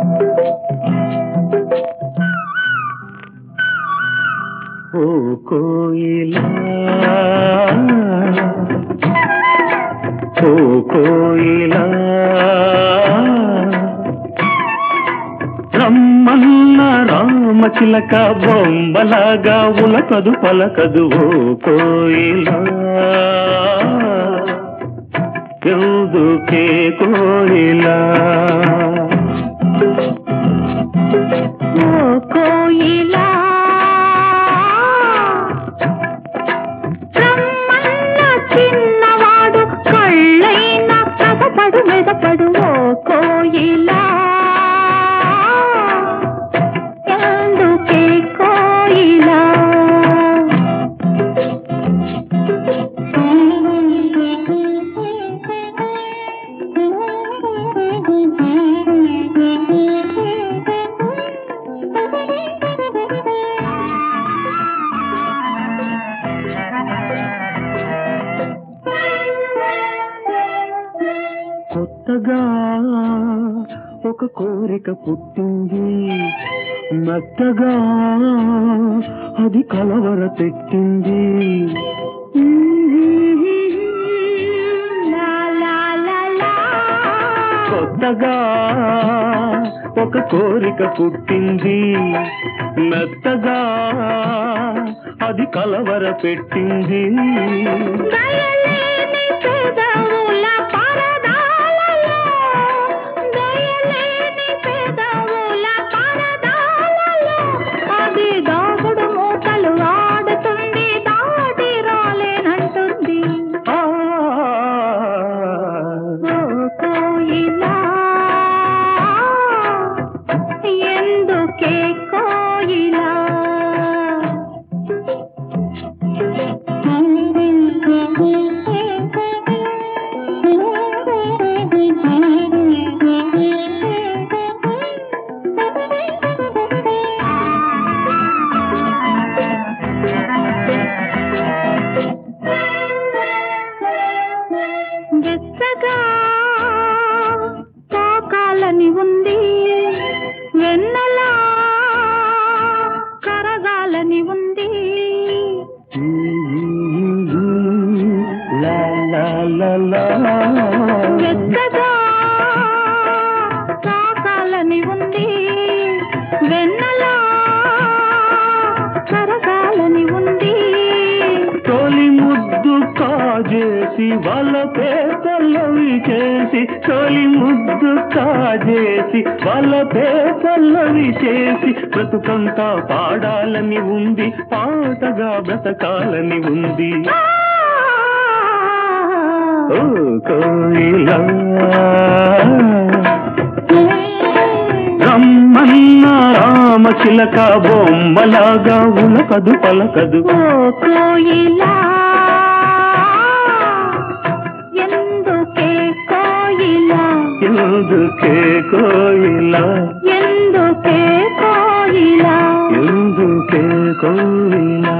ఓ కోయిలా ఓ కోయిలా రమ్మన్న రామచిలక బొమ్మలాగా ఉలకదు పలకదు ఓ కోయిలా ఎందుకే కోయిలా ఓ కోయిలా రమ్మన్న చిన్నవాడు కళ్ళైన కథపడు మెదపడు ఓ కోయిలా ఎందుకే కోయిలా కొత్తగా ఒక కోరిక పుట్టింది మెత్తగా అది కలవర పెట్టింది లా లా లా లా కొత్తగా ఒక కోరిక పుట్టింది మెత్తగా అది కలవర పెట్టింది దయలేని పెదవుల పరదాలలో దయలేని పెదవుల పరదాలలో అది దాగుడు మూతలు ఆడుతుంది దాటి రాలేనంటుంది ఆ ఓ కోయిలా ఎందుకే కోయిలా వెచ్చగా తాకాలని ఉంది వెన్నెలా కరగాలని ఉంది లా లా లా లా వెచ్చగా తాకాలని ఉంది వెన్నెలా కరగాలని ఉంది తొలి ముద్దు కాజేసి వాళ్ళ పేపర్లవి చేసి తొలి ముద్దు కాజేసి వాళ్ళ పేపర్లవి చేసి బ్రతుకంతా పాడాలని ఉంది పాటగా బ్రతకాలని ఉంది ఓ కోయిలా రమ్మన్న రామచిలక బొమ్మలాగా ఉలకదు పలకదు ఓ కోయిలా ఎందుకే కోయిలా ఎందుకే కోయిలా ఎందుకే కోయిలా ఎందుకే కోయిలా